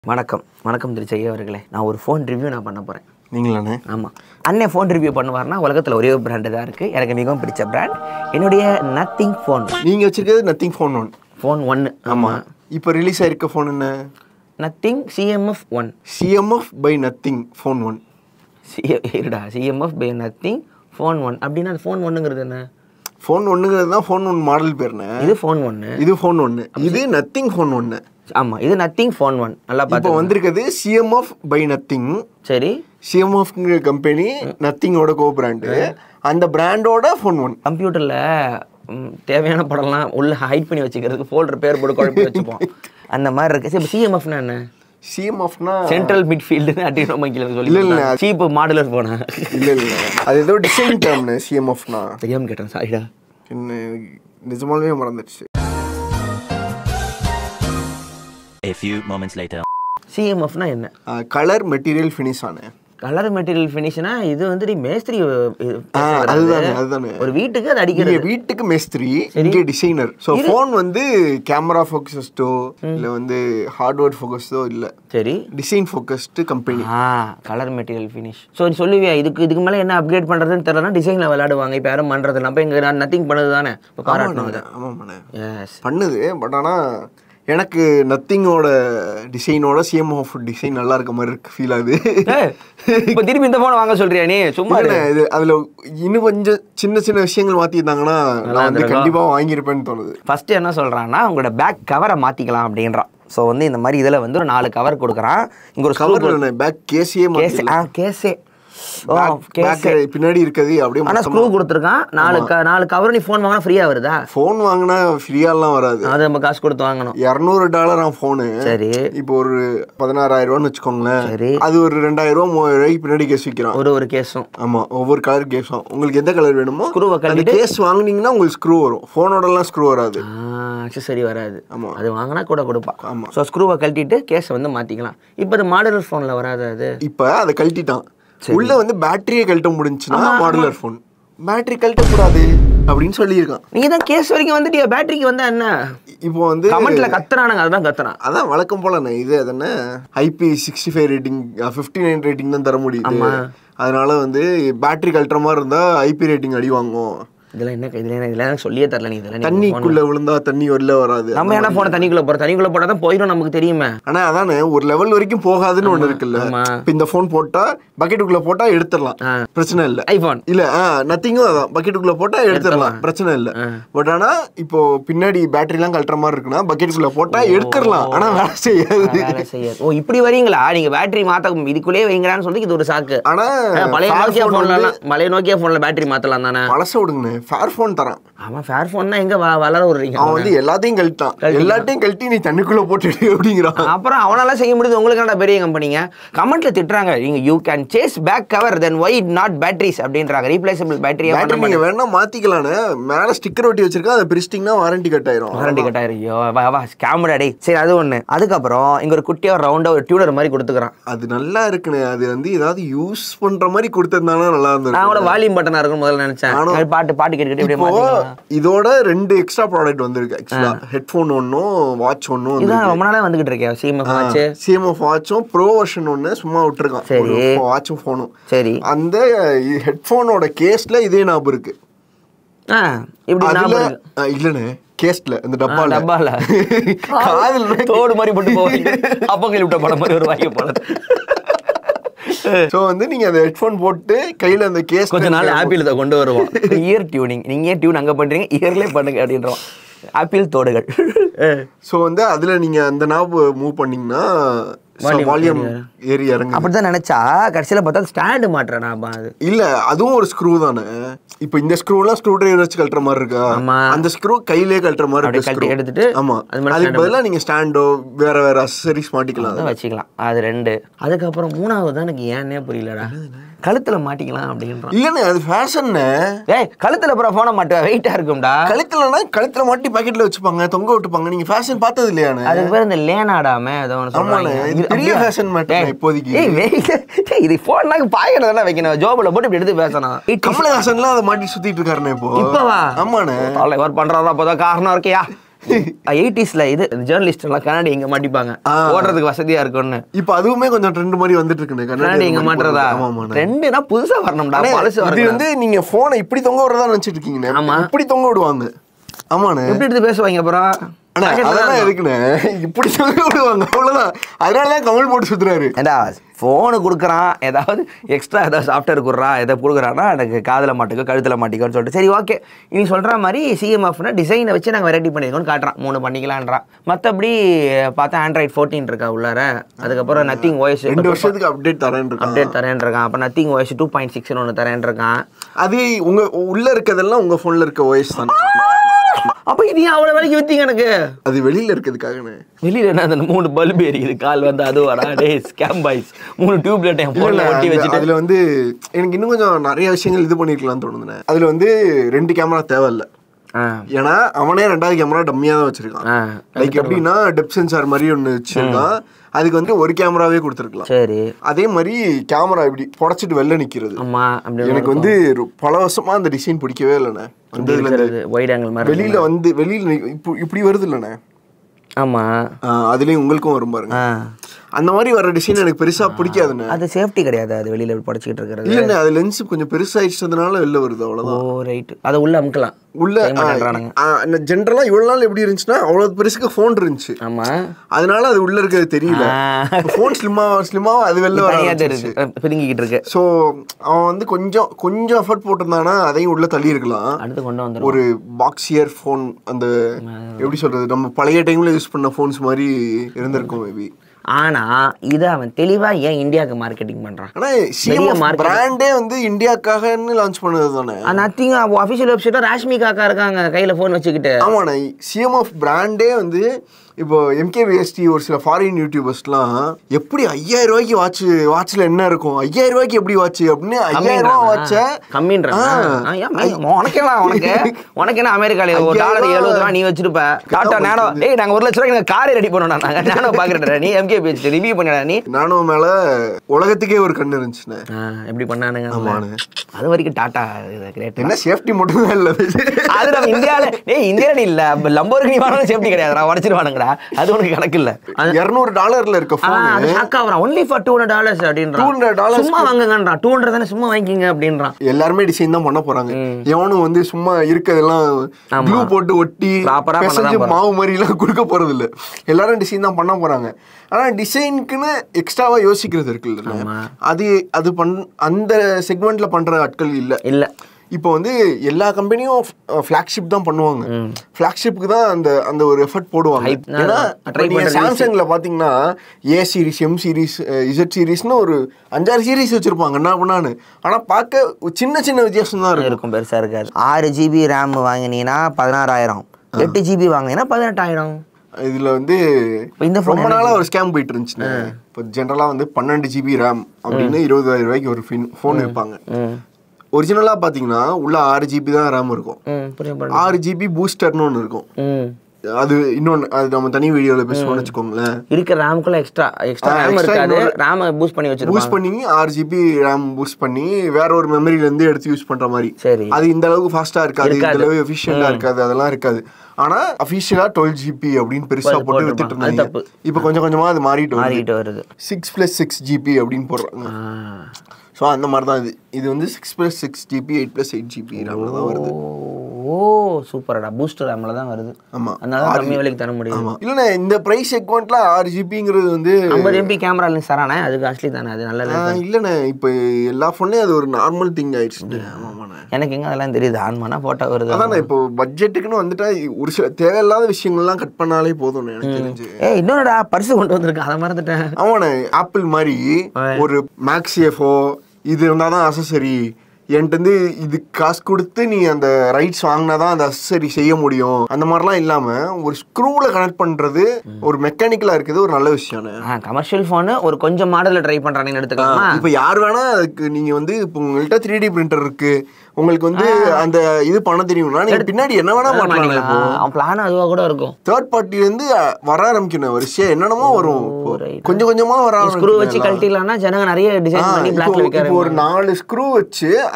வணக்கம் வணக்கம் திரு செய்ய அவர்களே நான் ஒரு ஃபோன் ரிவ்யூ நான் பண்ண போகிறேன் நீங்களாண்ணே ஆமாம் அண்ணன் ஃபோன் ரிவ்யூ பண்ணுவார்னா உலகத்தில் ஒரே ஒரு பிராண்டு தான் இருக்குது எனக்கு மிகவும் பிடிச்ச பிராண்ட் என்னுடைய நத்திங் ஃபோன் நீங்கள் வச்சிருக்கிறது நத்திங் ஃபோன் ஒன் ஃபோன் ஒன்று ஆமாம் இப்போ ரிலீஸ் ஆயிருக்க ஃபோன் என்ன Nothing CMF one CMF by Nothing phone one C இருடா CMF by Nothing phone one அப்படின்னா அது ஃபோன் ஒன்றுங்கிறது என்ன ஃபோன் ஒன்றுங்கிறது தான் ஃபோன் ஒன் மாடல் பேர்ண்ணே இது ஃபோன் ஒன்று இது ஃபோன் ஒன்று இது நத்திங் ஃபோன் ஒன்று ஆமாம் இது நத்திங் ஃபோன் ஒன் நல்லா இப்போ பார்த்து வந்திருக்கிறது சிஎம்எஃப் பை நத்திங் சரி சிஎம்எஃப்ங்கிற கம்பெனி நத்திங்கோட கோ பிராண்டு அந்த பிராண்டோட ஃபோன் ஒன் கம்ப்யூட்டரில் தேவையான படம்லாம் உள்ள ஹைட் பண்ணி வச்சுக்கிறதுக்கு ஃபோல்டர் பேர் போட்டு குழப்பி வச்சுப்போம் அந்த மாதிரி இருக்கு சரி சிஎம்எஃப்னா என்ன சிஎம்எஃப்னா சென்ட்ரல் மிட்ஃபீல்டு அப்படின்னு மைக்கில் இல்ல, சொல்லி இல்ல. சீப்பு மாடுலர் போனேன் இல்லை இல்லை அது ஏதோ டிசைன் டேர்ம்னு சிஎம்எஃப்னா தெரியாம கேட்டேன் சாரிடா என்ன நிஜமாலுமே மறந்துடுச்சு A few moments later. சிஎம்எஃப்னா என்ன கலர் மெட்டீரியல் ஃபினிஷ் ஆனே கலர் மெட்டீரியல் ஃபினிஷ்னா இது வந்து நீ மேஸ்திரி இது ஆ, பேசுறது. அதுதானே அதுதானே ஒரு வீட்டுக்கு அது இங்க அடிக்கிறது வீட்டுக்கு மேஸ்திரி இங்க டிசைனர் ஸோ ஃபோன் வந்து கேமரா ஃபோக்கஸ்டோ இல்ல வந்து ஹார்ட்வேர் ஃபோக்கஸ்டோ இல்ல சரி டிசைன் ஃபோக்கஸ்டு கம்பெனி ஆ கலர் மெட்டீரியல் ஃபினிஷ் ஸோ நீ சொல்லுவியா இதுக்கு இதுக்கு மேலே என்ன அப்கிரேட் பண்ணுறதுன்னு தெரியலனா டிசைனில் விளையாடுவாங்க இப்போ யாரும் பண்ணுறது நம்ம இங்கே நான் நத்திங் பண்ணது தானே இப்போ பாராட்டணும் அதை ஆமாண்ணே எஸ் பண்ணுது பட் ஆனா எனக்கு நத்திங்கோட டிசைனோட சிஎம் ஆஃப் டிசைன் நல்லா இருக்க மாதிரி இருக்கு ஃபீல் ஆகுது இப்போ திருப்பி இந்த ஃபோனை வாங்க சொல்றியா நீ சும்மா இரு. இல்லைண்ணே, இது அதுல இன்னும் கொஞ்சம் சின்ன சின்ன விஷயங்கள் மாத்திருந்தாங்கன்னா நான் வந்து கண்டிப்பா வாங்கியிருப்பேன்னு தோணுது ஃபஸ்ட்டு என்ன சொல்கிறான்னா உங்களோட பேக் கவரை மாற்றிக்கலாம் அப்படின்றான் ஸோ வந்து இந்த மாதிரி இதில் வந்து ஒரு நாலு கவர் கொடுக்குறான் இங்கே ஒரு கவர் ஸ்க்ரூ பேக் கேஸே கேஸ் ஆ கேஸே ஓ பேக் கேஸே பின்னாடி இருக்கிறது அப்படியே ஆனால் ஸ்க்ரூ கொடுத்துருக்கான் நாலு க நாலு கவர் நீ ஃபோன் வாங்கினா ஃப்ரீயாக வருதா ஃபோன் வாங்கினா ஃப்ரீயாலாம் வராது அது நம்ம காசு கொடுத்து வாங்கணும் இரநூறு டாலரா ஃபோனு சரி இப்போ ஒரு பதினாறாயிரம் ரூபான்னு வச்சுக்கோங்களேன் சரி. அது ஒரு ரெண்டாயிரம் ரூபா மூவாயிரம் ரூபாய்க்கு பின்னாடி கேஸ் விற்கிறான் ஒரு ஒரு கேஸும் ஆமா ஒவ்வொரு கலர் கேஸும் உங்களுக்கு எந்த கலர் வேணுமோ ஸ்க்ரூவை அந்த கழட்டிட்டு கேஸ் வாங்குனீங்கன்னா உங்களுக்கு ஸ்க்ரூ வரும் ஃபோனோடலாம் ஸ்க்ரூ வராது அக்சசரி வராது ஆமா. அது வாங்கினா கூட கொடுப்பான் ஆமா. ஸோ ஸ்க்ரூவை கழட்டிட்டு கேஸை வந்து மாற்றிக்கலாம் இப்போ அது மாடலர் ஃபோனில் வராது அது இப்போ அதை கழட்டிட்டான் உள்ள வந்து பேட்டரியை கழட்ட முடிஞ்சுன்னா மாடுலர் ஃபோன் பேட்டரி கழட்டக்கூடாது அப்படின்னு சொல்லியிருக்கான் நீ தான் கேஸ் வரைக்கும் வந்துட்டியா பேட்டரிக்கு வந்தா என்ன இப்போ வந்து கமெண்ட்ல கத்துறானுங்க அதுதான் கத்துறான் அதான் வழக்கம் போல இது அது என்ன IP sixty five rating fifty nine rating தான் தர முடியுது அதனால வந்து பேட்டரி கழட்டுற மாதிரி இருந்தா ஐபி ரேட்டிங் அடி வாங்கும் இதெல்லாம் என்ன இதுல என்ன இதெல்லாம் எனக்கு சொல்லியே தரல நீ இதெல்லாம் நீ தண்ணிக்குள்ள விழுந்தா தண்ணி வெளில வராது நம்ம என்ன போன தண்ணிக்குள்ள போறோம் தண்ணிக்குள்ள போட்டா தான் போயிடும் நமக்கு தெரியுமே ஆனா அதானே ஒரு லெவல் வரைக்கும் போகாதுன்னு ஒண்ணு இருக்குல்ல ஆமா. இப்ப இந்த போன் போட்டா பக்கெட்டுக்குள்ள போட்டா எடுத்துடலாம் ஆ. பிரச்சனை இல்ல ஐபோன் இல்ல நத்திங்கும் அதான் பக்கெட்டுக்குள்ள போட்டா எடுத்துடலாம் பிரச்சனை இல்ல பட் ஆனா இப்போ பின்னாடி பேட்டரி எல்லாம் கழட்டுற மாதிரி இருக்குன்னா பக்கெட்டுக்குள்ள போட்டா எடுத்துடலாம் ஆனா வேலை செய்யாது வேலை செய்யாது ஓ இப்படி வரீங்களா நீங்க பேட்டரி மாத்த இதுக்குள்ளே வைங்களான்னு சொல்லி இது ஒரு சாக்கு ஆனா ஆ, பழைய Fair நோக்கியா phone போன்ல வந்து- பழைய நோக்கியா போன்ல பேட்டரி மாத்தலாம் தானே பழச விடுங்க ஃபேர் போன் தரான் அவன் ஃபேர் போன்னா எங்க வ- வளர விடுறீங்க அவன் வந்து எல்லாத்தையும் கழட்டான் எல்லாத்தையும் கழட்டி நீ தண்ணிக்குள்ள போட்டுடு அப்படிங்கிறான் அப்புறம் அவனால செய்ய முடியுது உங்களுக்கு என்னடா பெரிய கம்பெனிங்க கமெண்ட்ல திட்டுறாங்க நீங்க you can chase back cover then why not batteries அப்படின்றாங்க ரீப்ளேசபிள் பேட்டரியா பேட்டரி நீங்க வேணா மாத்திக்கலான்னு மேல ஸ்டிக்கர் ஒட்டி வச்சிருக்கா அதை பிரிச்சிட்டிங்கன்னா வாரண்டி கட் ஆயிரும் வாரண்டி கட்டாயிரம் ஐயோ வா வா ஸ்கேம்டா டேய் சரி அது ஒண்ணு அதுக்கப்புறம் இங்க ஒரு குட்டியா ஒரு ரவுண்டா ஒரு டியூனர் மாதிரி கொடுத்துக்கிறான் அது நல்லா இருக்குண்ணே அது வந்து ஏதாவது யூஸ் பண்ற மாதிரி கொடுத்திருந்தாலும் நல்லா நான் இருந்திருக்கும் கூட வால்யூம் பட்டனா இருக்கும் முதல்ல நினைச்சேன் நானும். அது பாட்டு பாட்டு கேட்டுக்கிட்டு இப்படியே இப்போ மாத்திக்கலாம் இதோட ரெண்டு எக்ஸ்ட்ரா ப்ராடக்ட் வந்திருக்கு ஆக்சுவலா ஹெட்ஃபோன் ஒன்னும் வாட்ச் ஒன்னும் இதான் ரொம்ப நாளா வந்துகிட்டு இருக்கேன் சிஎம்எஃப் ஆச்சு சிஎம்எஃப் வாட்சும் ப்ரோ வெர்ஷன் ஒன்னு சும்மா விட்டுருக்கான் சரி. வாட்சும் ஃபோனும் சரி அந்த ஹெட்ஃபோனோட கேஸ்ல இதே ஞாபகம் இருக்கு ஆ இப்படி அதுல ஞாபகம் இருக்கு. ஆ, இல்லண்ணே கேஸ்ல இந்த ஆ, டப்பால டப்பால காதுல தோடு மாதிரி போட்டு போவீங்க அப்பங்கள் விட்ட படம் மாதிரி ஒரு வாய்க்கு போல சோ வந்து நீங்க அந்த ஹெட்ஃபோன் போட்டு கையில அந்த கேஸ் கொஞ்ச நாள் ஆப்பிள் இதை கொண்டு வருவோம் இயர் டியூனிங் நீங்க ஏன் டியூன் அங்க பண்றீங்க இயர்லேயே பண்ணுங்க அப்படின்றோம் ஆப்பிள் தோடுகள் சோ வந்து அதுல நீங்க அந்த நாப் மூவ் பண்ணீங்கன்னா வால்யூம் ஏறி இறங்கு அப்படிதான் நினைச்சா கடைசியில பார்த்தா ஸ்டாண்டு மாட்டுறேன் நான் அது இல்ல அதுவும் ஒரு ஸ்க்ரூ தானே இப்போ இந்த ஸ்க்ரூலாம் ஸ்க்ரூ டிரைவர் வச்சு கழட்டுற மாதிரி இருக்கா ஆமா. அந்த ஸ்க்ரூ கையிலே கழட்டுற மாதிரி அப்படியே இருக்கு கழட்டி screw. எடுத்துட்டு ஆமா அது மேல அதுக்கு பதிலா நீங்க ஸ்டாண்டோ வேற வேற அசசரிஸ் மாட்டிக்கலாம் அதை வச்சுக்கலாம் அது ரெண்டு அதுக்கப்புறம் மூணாவது தான் எனக்கு ஏன்னே புரியலடா கழுத்துல மாட்டிக்கலாம் அப்படின்றான் இல்லண்ணே அது ஃபேஷன்னு ஏய் கழுத்துல அப்புறம் போன மாட்டேன் வெயிட்டா இருக்கும்டா கழுத்துலனா கழுத்துல மாட்டி பாக்கெட்ல வச்சுப்பாங்க தொங்க விட்டுப்பாங்க நீங்க ஃபேஷன் பார்த்தது இல்லையாண்ணே அதுக்கு பேர் இந்த லேனாடாம ஏதோ ஒன்று ஆமாண்ணே, சொல்றாங்க இது பெரிய அப்படியா? fashion matter ஏய், இப்போதைக்கு. ஏய் வெயிட் ஏய், இது போனாக்கு பாக்கெட் தானே வைக்கணும் ஜோபில் போட்டு இப்படி எடுத்து பேசணும் கமலஹாசன்லாம் அதை மாட்டி சுத்திட்டு இருக்காருண்ணே இப்போ இப்பவா ஆமாண்ணே தலைவர் பண்றதா அப்போதான் காரணம் இருக்கியா எயிட்டிஸ்ல இது ஜேர்னலிஸ்ட் எல்லாம் கண்ணாடி இங்க மாட்டிப்பாங்க ஓடுறதுக்கு வசதியா இருக்கும்னு இப்போ அதுவுமே கொஞ்சம் ட்ரெண்ட் மாதிரி வந்துட்டு இருக்குண்ணே கண்ணாடி இங்க மாட்டுறதா ஆமா ஆமாண்ணே ரெண்டுனா புதுசா வரணும்டா பழசு இது வரணும் வந்து நீங்க போனை இப்படி தொங்க விடுறதா நினைச்சிட்டு இருக்கீங்கண்ணே ஆமா. இப்படி தொங்க விடுவாங்க ஆமாண்ணே எப்படி எடுத்து பேசுவாங்க அப்புறம் அண்ணா அதெல்லாம் எதுக்குண்ணே இப்படி தொங்க விடுவாங்க அவ்வளவுதான் அதனாலதான் கமல் போட்டு சுத்துறாரு ஏண்டா ஃபோனு கொடுக்குறான் ஏதாவது எக்ஸ்ட்ரா ஏதாவது சாஃப்ட்வேர் கொடுறான் எதை கொடுக்குறான்னா எனக்கு காதில் மாட்டிக்கோ கழுத்தில் மாட்டிக்கோன்னு சொல்லிட்டு சரி ஓகே நீ சொல்கிற மாதிரி சிஎம்எஃப்னா டிசைனை வச்சு நாங்கள் வெரைட்டி பண்ணியிருக்கோம்னு காட்டுறான் மூணு பண்ணிக்கலான்றான் மற்றபடி பார்த்தா ஆண்ட்ராய்ட் ஃபோர்டீன் இருக்கா உள்ளார அதுக்கப்புறம் நத்திங் ஓஎஸ் ரெண்டு வருஷத்துக்கு அப்டேட் தரேன் இருக்கான் அப்டேட் தரேன் இருக்கான் அப்போ நத்திங் ஓஎஸ் டூ பாயிண்ட் சிக்ஸ்னு ஒன்று தரேன் இருக்கான் அது உங்க உள்ள இருக்கதெல்லாம் உங்க போன்ல இருக்க ஓஎஸ் தான் அப்போ இது ஏன் அவ்வளோ வேலைக்கு விற்றீங்க எனக்கு அது வெளியில இருக்கிறதுக்காகண்ணே வெளியில் என்ன அந்த மூணு பல்பு எரியுது கால் வந்து அது வரா டே ஸ்கேம் பாய்ஸ் மூணு டியூப் லைட் என் ஃபோனில் ஒட்டி இல்ல, வச்சுட்டு அதுல வந்து எனக்கு இன்னும் கொஞ்சம் நிறைய விஷயங்கள் இது பண்ணிருக்கலாம்னு தோணுதுண்ணே அதுல வந்து ரெண்டு கேமரா தேவையில்ல ஆ ஏன்னா அவனே ரெண்டாவது கேமரா டம்மியா தான் வச்சிருக்கான் ஆ லைக் எப்படின்னா டெப் சென்சார் மாதிரி ஒன்று வச்சிருக்கான் அதுக்கு வந்து ஒரு கேமராவே கொடுத்துருக்கலாம் சரி அதே மாதிரி கேமரா இப்படி புடச்சிட்டு வெளில நிக்கிறது ஆமா அப்படி எனக்கு வந்து ஒரு பல வருஷமா அந்த டிசைன் பிடிக்கவே இல்லைண்ணே வந்து இதுல இந்த ஒயிட் ஆங்கிள் மாதிரி வெளியில வந்து வெளியில நி- இப்போ இப்படி வருது இல்லைண்ணே ஆமா ஆஹ் அதுலயும் உங்களுக்கும் வரும் பாருங்க ஆ அந்த மாதிரி வர டிசைன் எனக்கு பெருசா பிடிக்காதுண்ணே அது சேஃப்டி கிடையாது அது வெளியில படிச்சுக்கிட்டு இருக்கிறது இல்லைண்ணே அது லென்ஸ் கொஞ்சம் பெருசாயிடுச்சதுனால வெளில வருது ஓ அவ்வளவுதான் ரைட் அதை உள்ள அமுக்கலாம் உள்ள செய்ய மாட்டேன்றானுங்க. ஜென்ரலா இவ்வளவு நாள் எப்படி இருந்துச்சுன்னா அவ்வளவு பெருசுக்கு ஃபோன் இருந்துச்சு ஆமா அதனால அது உள்ள இருக்கிறது தெரியல ஆ. ஃபோன் ஸ்லிம்மா ஸ்லிம்மா அது வெளில வர தனியா ஆரம்பிச்சிருச்சு. தெரியுது அஹ் பிதுங்கிக்கிட்டு இருக்கு ஸோ அவன் வந்து கொஞ்சம் கொஞ்சம் எஃபர்ட் போட்டிருந்தானா அதையும் உள்ள தள்ளி இருக்கலாம் அடுத்து கொண்டு வந்துடும் ஒரு பாக்ஸியர் ஃபோன் அந்த எப்படி சொல்றது நம்ம பழைய டைம்ல யூஸ் பண்ண ஃபோன்ஸ் மாதிரி இருந்திருக்கும் மேபி ஆனா இதை அவன் தெளிவா ஏன் இந்தியாவுக்கு மார்க்கெட்டிங் பண்றான் ஆனா பெரிய சிஎம் market. பிராண்டே வந்து இந்தியாக்காகன்னு லான்ச் பண்ணது தானே நத்திங் அஃபிஷியல் வெப்சைட்ல ராஷ்மி காக்கா இருக்காங்க கையில ஃபோன் வச்சுக்கிட்டு ஆமாண்ணே சிஎம் ஆஃப் பிராண்டே வந்து இப்போ எம்கேபிஎஸ்டி ஒரு சில ஃபாரின் யூடியூபர்ஸ்லாம் எப்படி ஐயாயிரம் ரூபாய்க்கு வாட்ச் வாட்ச்ல என்ன இருக்கும் ஐயாயிரம் ரூபாய்க்கு எப்படி வாட்ச் அப்படின்னு ஐயாயிரம் ரூபாய் வாட்ச கம்மின்றான் உனக்கு என்ன உனக்கு உனக்கு என்ன அமெரிக்கால ஒரு டாலர் ஐயாயிரம் எழுபது ரூபா நீ வச்சிருப்ப டாட்டா நேனோ ஏய் நாங்க ஒரு லட்ச ரூபாய்க்கு காரே ரெடி பண்ணோம் நாங்க நேனோ பாக்குறேன் நீ எம்கே பேச்சு ரிவ்யூ பண்ணிடா நீ நானோ மேல உலகத்துக்கே ஒரு கண்ணு இருந்துச்சுண்ணே ஆ, எப்படி பண்ணானுங்க ஆமாண்ணே. அது வரைக்கும் டாட்டா கிரேட் என்ன சேஃப்டி மட்டும் தான் இல்லை அது நம்ம இந்தியால டேய் இந்தியால இல்ல லம்போர்கினி வாங்கினா சேஃப்டி கிடையாதுடா உடச்சிருவானுங்கடா அது உனக்கு கணக்கு இல்ல அது இரநூறு டாலர்ல இருக்க ஆ, ஃபோன் அது ஷாக் ஆகுறான் only for two hundred dollars அப்படின்றான் 200 dollars சும்மா வாங்குங்கன்றான் டூ ஹண்ட்ரட் தானே சும்மா வாங்கிக்கிங்க அப்படின்றான் எல்லாருமே டிசைன் தான் பண்ண போறாங்க எவனும் வந்து சும்மா இருக்கதெல்லாம் க்ளூ போட்டு ஒட்டி Proper ஆ பண்ண பிசைஞ்சு தான் மாவு மாதிரி எல்லாம் கொடுக்க போறது இல்ல எல்லாரும் டிசைன் தான் பண்ண போறாங்க ஆனா டிசைனுக்குன்னு எக்ஸ்ட்ராவா யோசிக்கிறது இருக்குல்ல அது அது பண் அந்த செக்மெண்ட்ல பண்ற ஆட்கள் இல்ல இல்ல இப்போ வந்து எல்லா கம்பெனியும் ஃபிளாக்ஷிப் தான் பண்ணுவாங்க ஃபிளாக்ஷிப்புக்கு தான் அந்த அந்த ஒரு எஃபர்ட் போடுவாங்க Hype. ஏன்னா நான் try இப்போ நீங்க பண்றது சாம்சங்ல பாத்தீங்கன்னா A series M series Z சீரிஸ்னு ஒரு அஞ்சாறு சீரிஸ் வச்சிருப்பாங்க என்ன பண்ணான்னு ஆனா பார்க்க ஒரு சின்ன சின்ன வித்தியாசம் தான் இருக்கும் இருக்கும் பெருசா இருக்காது ஆறு ஜிபி ரேம் வாங்கினீங்கன்னா பதினாறாயிரம் எட்டு ஜிபி வாங்கினீங்கன்னா பதினெட்டாயிரம் இதுல வந்து இப்ப இந்த phone ரொம்ப நாளா ஒரு ஸ்கேம் போயிட்டு இருந்துச்சுண்ணே இப்போ ஜென்ரலா வந்து பன்னெண்டு ஜிபி ரேம் அப்படின்னு இருபதாயிரம் ரூபாய்க்கு ஒரு ஃபோன் விற்பாங்க ம் ஒரிஜினலா பாத்தீங்கன்னா உள்ள ஆறு ஜிபி தான் ரேம் இருக்கும் ம் புரியும் ஆறு ஜிபி பூஸ்டர்னு ஒன்று இருக்கும் ம் அது இன்னொன்னு அது நம்ம தனி வீடியோல பேசுவோம்னு வச்சுக்கோங்களேன் இருக்கிற ரேமுக்குள்ள எக்ஸ்ட்ரா எக்ஸ்ட்ரா ஆ, ரேம் extra இருக்காது இன்னொரு- ரேம் பூஸ்ட் பண்ணி பூஸ்ட் வச்சிருப்பாங்க பண்ணி ஆறு ஜிபி ரேம் பூஸ்ட் பண்ணி வேற ஒரு மெமரில இருந்து எடுத்து யூஸ் பண்ற மாதிரி சரி. அது இந்த அளவுக்கு ஃபாஸ்டா இருக்காது இந்த இருக்காது. அளவு எஃபிஷியண்டா இருக்காது அதெல்லாம் இருக்காது ஆனா அஃபிஷியலா டுவெல் ஜிபி அப்படின்னு பெருசா போட்டு- போட்டு வித்துட்டு போட்டிருப்பாங்க. அது இருந்தாங்க தப்பு. இப்போ கொஞ்சம் கொஞ்சமா அது மாறிட்டு வருது மாறிக்கிட்டு வருது சிக்ஸ் பிளஸ் சிக்ஸ் ஜிபி அப்படின்னு போடுறாங்க ஆ. ஸோ அந்த மாதிரி தான் இது இது வந்து six plus six GB eight plus eight GB ரேம்ல தான் வருது ஓ சூப்பர்டா பூஸ்டர் ரேம்ல தான் வருது ஆமா அதனால தான் கம்மி விலைக்கு தர முடியும் ஆமா இல்லண்ணே இந்த பிரைஸ் செக்மெண்ட்ல ஆறு ஜிபிங்கிறது வந்து ஐம்பது எம்பி கேமரா லென்ஸ் தரானே அது காஸ்ட்லி தானே அது நல்ல ஆ, lens. இல்லண்ணே இப்போ எல்லா ஃபோன்லயும் அது ஒரு நார்மல் திங் ஆயிடுச்சு ஆமாண்ணே எனக்கு எங்க அதெல்லாம் தெரியுது ஆன் பண்ணா போட்டோ வருது அதானே இப்போ பட்ஜெட்டுக்குன்னு வந்துட்டா ஒரு சில தேவையில்லாத விஷயங்கள்லாம் கட் பண்ணாலே போதும் எனக்கு தெரிஞ்சு ஏய் இன்னொருடா பர்ஸ் கொண்டு வந்திருக்கேன் அதை மறந்துட்டேன் ஆமாண்ணே ஆப்பிள் மாதிரி ஒரு மேக்ஸிஎஃபோ இது இருந்தால் தான் அசசரி என்கிட்ட வந்து இது காசு கொடுத்து நீ அந்த ரைட்ஸ் வாங்கினா தான் அந்த அசசரி செய்ய முடியும் அந்த மாதிரிலாம் இல்லாமல் ஒரு ஸ்க்ரூவில் கனெக்ட் பண்ணுறது ஒரு மெக்கானிக்கலாக இருக்குது ஒரு நல்ல விஷயம்ண்ணே ஆ கமர்ஷியல் ஃபோனு ஒரு கொஞ்சம் மாடலில் ட்ரை பண்ணுறானேன்னு எடுத்துக்கலாமா இப்போ யார் வேணா அதுக்கு நீங்க வந்து இப்போ உங்கள்கிட்ட த்ரீ டி பிரிண்டர் இருக்கு உங்களுக்கு வந்து அந்த இது பண்ண தெரியும்னா நீங்க பின்னாடி என்ன வேணா பண்ணலாம் இப்போ அவன் பிளான் அதுவாக கூட இருக்கும் தேர்ட் பார்ட்டில இருந்து அஹ், வர ஆரம்பிக்கணும் வரிசையா என்னென்னமோ வரும் இப்போ. right. கொஞ்சம் கொஞ்சமா வர ஸ்க்ரூ வச்சு ஆரம்பிக்கணும் கழட்டிடலாம்னா ஜனங்க நிறைய டிசைன் பண்ணி இப்போ பிளாக்ல வைக்க இப்போ ஒரு நாலு ஸ்க்ரூ வச்சு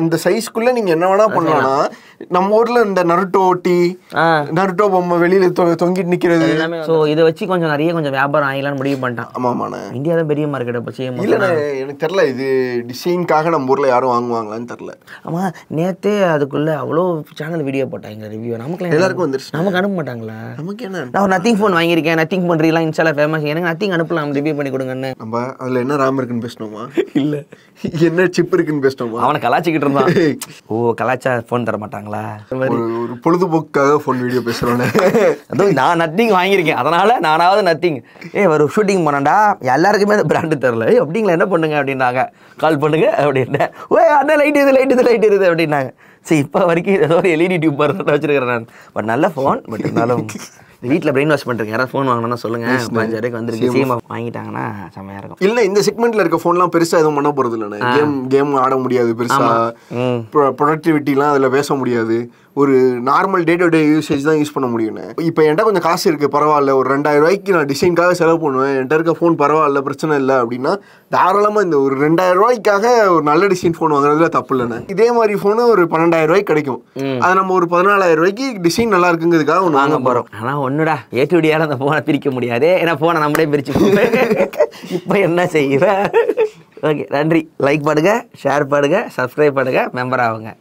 அந்த சைஸ்க்குள்ள நீங்க என்ன வேணா பண்ணலாம்னா நம்ம ஊர்ல இந்த நருட்டோ ஒட்டி ஆ. நருட்டோ பொம்மை வெளியில தொ- தொங்கிட்டு நிக்கிறது ஸோ இதை வச்சு கொஞ்சம் நிறைய கொஞ்சம் வியாபாரம் ஆகலாம்னு முடிவு பண்ணிட்டான் ஆமா ஆமாண்ணே இந்தியா தான் பெரிய மார்க்கெட் இப்போ செய்ய இல்லண்ணே எனக்கு தெரியல இது டிசைனுக்காக நம்ம ஊர்ல யாரும் வாங்குவாங்களான்னு தெரியல ஆமா நேத்தே அதுக்குள்ள அவ்வளோ சேனல் வீடியோ போட்டாங்க ரிவ்யூ நமக்கு எல்லாருக்கும் வந்துருச்சு. நமக்கு அனுப்ப மாட்டாங்களா நமக்கு என்ன நான் ஒரு நத்திங் ஃபோன் வாங்கியிருக்கேன் நத்திங் ஃபோன் ரீலாம் இன்ஸ்டால ஃபேமஸ் எனக்கு நத்திங் அனுப்பலாம் ரிவ்யூ பண்ணி கொடுங்கன்னு நம்ம அதுல என்ன ரேம் இருக்குன்னு பேசணுமா இல்ல என்ன சிப் இருக்குன்னு பேசணுமா அவனை கலாச்சிக்கிட்டு இருந்தான் ஓ கலாச்சா ஃபோன் தர மாட்டாங்களா ஒரு ஒரு பொழுதுபோக்குக்காக ஃபோன் வீடியோ பேசுறோன்னே அதுவும் நான் நத்திங் வாங்கியிருக்கேன் அதனால நானாவது நத்திங் ஏ ஒரு ஷூட்டிங் போனேன்டா எல்லாருக்குமே அந்த பிராண்டு தெரில ஏய் அப்படிங்களா என்ன பண்ணுங்க அப்படின்னாங்க கால் பண்ணுங்க அப்படின்னேன் ஓ அண்ணா லைட் இது லைட் இது லைட் இது அப்படின்னாங்க சரி இப்போ வரைக்கும் ஏதோ ஒரு எல்இடி டியூப் மாதிரி வச்சிருக்கிறேன் நான் பட் நல்ல ஃபோன் பட் இருந்தாலும் வீட்டில் பிரெயின் வாஷ் பண்ணிருக்கேன் யாராவது ஃபோன் வாங்கினா சொல்லுங்க பதினஞ்சாயிரம் வந்துருக்கு சிஎம் வாங்கிட்டாங்கன்னா செம்மையா இருக்கும் இல்ல இந்த செக்மெண்ட்ல இருக்க ஃபோன்லாம் பெருசா எதுவும் பண்ண போறது இல்லைண்ணே கேம் கேம் ஆட முடியாது பெருசா ம். ப்ரொடக்டிவிட்டிலாம் அதுல பேச முடியாது ஒரு normal day to day usage தான் யூஸ் பண்ண முடியும்ண்ணே இப்போ என்கிட்ட கொஞ்சம் காசு இருக்கு பரவாயில்ல ஒரு ரெண்டாயிரம் ரூபாய்க்கு நான் டிசைனுக்காக செலவு பண்ணுவேன் என்கிட்ட இருக்க ஃபோன் பரவாயில்ல பிரச்சனை இல்லை அப்படின்னா தாராளமா இந்த ஒரு ரெண்டாயிரம் ரூபாய்க்காக ஒரு நல்ல டிசைன் ஃபோன் வாங்குறதுல தப்பு இல்லைண்ணே இதே மாதிரி ஃபோனு ஒரு பன்னெண்டாயிரம் ரூபாய்க்கு கிடைக்கும் அது நம்ம ஒரு பதினாலாயிரம் ரூபாய்க்கு டிசைன் நல்லா இருக்குங்கிறதுக்காக ஒன்று வாங்க போகிறோம் ஆனால் ஒன்றுடா ஏடிவிடியால் அந்த ஃபோனை பிரிக்க முடியாது ஏன்னா ஃபோனை நம்மளே பிரிச்சு இப்போ என்ன செய்வேன் ஓகே நன்றி லைக் பண்ணுங்க ஷேர் பண்ணுங்க சப்ஸ்கிரைப் பண்ணுங்க மெம்பர் ஆகுங்க